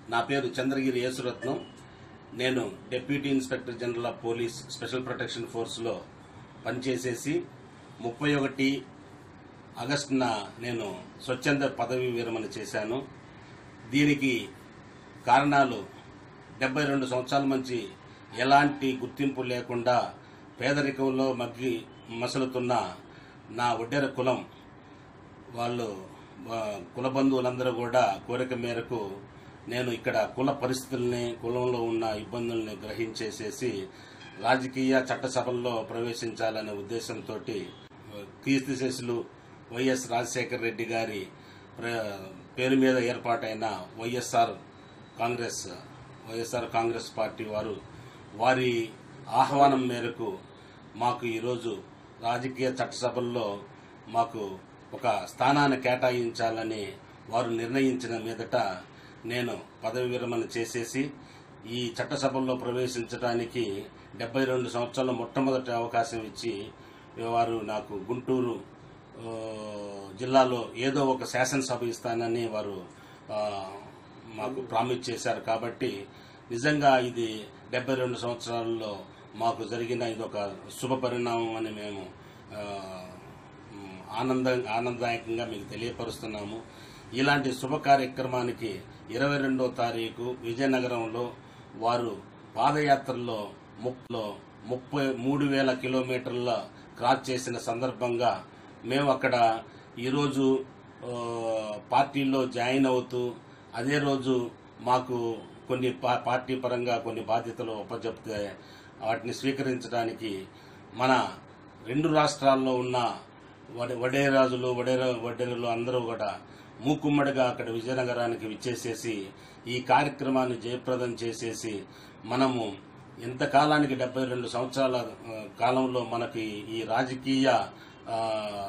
నా పేరు చంద్రగిరి యేసురత్నం నేను deputy inspector general of police special protection ఫోర్స్లో పనిచేసేసి ముప్పై ఒకటి ఆగస్టున నేను స్వచ్ఛంద పదవి విరమణ చేశాను దీనికి కారణాలు డెబ్బై రెండు సంవత్సరాల నుంచి ఎలాంటి గుర్తింపు లేకుండా పేదరికంలో మగ్గి మసలుతున్న నా ఒడ్డెర కులం వాళ్ళు ఆ, కుల బంధువులందరూ కూడా కోరిక మేరకు నేను ఇక్కడ కుల పరిస్థితుల్ని కులంలో ఉన్న ఇబ్బందుల్ని గ్రహించేసేసి రాజకీయ చట్టసభల్లో ప్రవేశించాలనే ఉద్దేశంతో కీర్తిశేషులు వైఎస్ రాజశేఖర రెడ్డి గారి ప్ర- పేరు మీద ఏర్పాటైన వైఎస్ఆర్ కాంగ్రెస్ వైఎస్ఆర్ కాంగ్రెస్ పార్టీ వారు వారి ఆహ్వానం మేరకు మాకు ఈరోజు రాజకీయ చట్టసభల్లో మాకు ఒక స్థానాన్ని కేటాయించాలని వారు నిర్ణయించిన మీదట నేను పదవి విరమణ చేసేసి ఈ చట్టసభల్లో ప్రవేశించడానికి డెబ్బై రెండు సంవత్సరాల మొట్టమొదటి అవకాశం ఇచ్చి వారు నాకు గుంటూరు ఆ, జిల్లాలో ఏదో ఒక శాసనసభ ఇస్తానని వారు ఆ, మాకు ప్రామిస్ చేశారు కాబట్టి నిజంగా ఇది డెబ్బై రెండు సంవత్సరాల్లో మాకు జరిగిన ఇది ఒక శుభ పరిణామం అని మేము ఆ, మ్, ఆనంద ఆనందదాయకంగా మీకు తెలియపరుస్తున్నాము ఇలాంటి శుభ కార్యక్రమానికి ఇరవై రెండో తారీఖు విజయనగరంలో వారు పాదయాత్రలో ముప్లో ముప్పై మూడు వేల కిలోమీటర్ల క్రాస్ చేసిన సందర్భంగా మేము అక్కడ ఈరోజు ఆ, పార్టీలో జాయిన్ అవుతూ అదే రోజు మాకు కొన్ని పా- పార్టీ పరంగా కొన్ని బాధ్యతలు అప్పచెప్తే వాటిని స్వీకరించడానికి మన రెండు రాష్ట్రాల్లో ఉన్న వడే వడేరాజులు వడేర వడ్డేరులు అందరూ కూడా మూకుమ్మడిగా అక్కడ విజయనగరానికి విచ్చేసేసి ఈ కార్యక్రమాన్ని జయప్రదం చేసేసి మనము ఎంతకాలానికి డెబ్బై రెండు సంవత్సరాల ఆ, కాలంలో మనకి ఈ రాజకీయ ఆ,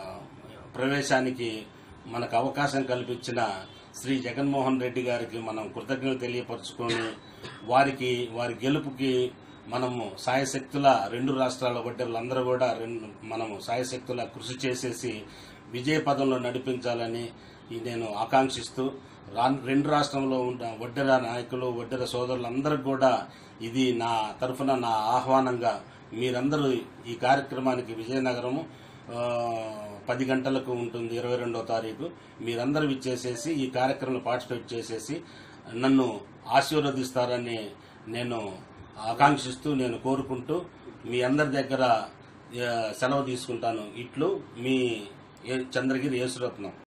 ప్రవేశానికి మనకు అవకాశం కల్పించిన శ్రీ జగన్మోహన్ రెడ్డి గారికి మనం కృతజ్ఞతలు తెలియపరచుకొని వారికి వారి గెలుపుకి మనము సాయశక్తుల రెండు రాష్ట్రాల వడ్డర్లందరూ కూడా రెండు మనము సాయశక్తుల కృషి చేసేసి విజయ పదంలో నడిపించాలని ఈ నేను ఆకాంక్షిస్తూ రా- రెండు రాష్ట్రంలో ఉన్న వడ్డెర నాయకులు వడ్డెర సోదరులందరికీ కూడా ఇది నా తరఫున నా ఆహ్వానంగా మీరందరూ ఈ కార్యక్రమానికి విజయనగరము ఆ, పది గంటలకు ఉంటుంది ఇరవై రెండో తారీఖు మీరందరూ ఇచ్చేసేసి ఈ కార్యక్రమంలో పార్టిసిపేట్ చేసేసి నన్ను ఆశీర్వదిస్తారని నేను ఆకాంక్షిస్తూ నేను కోరుకుంటూ మీ అందరి దగ్గర ఆ, సెలవు తీసుకుంటాను ఇట్లు మీ ఏ- చంద్రగిరి యేసురత్నం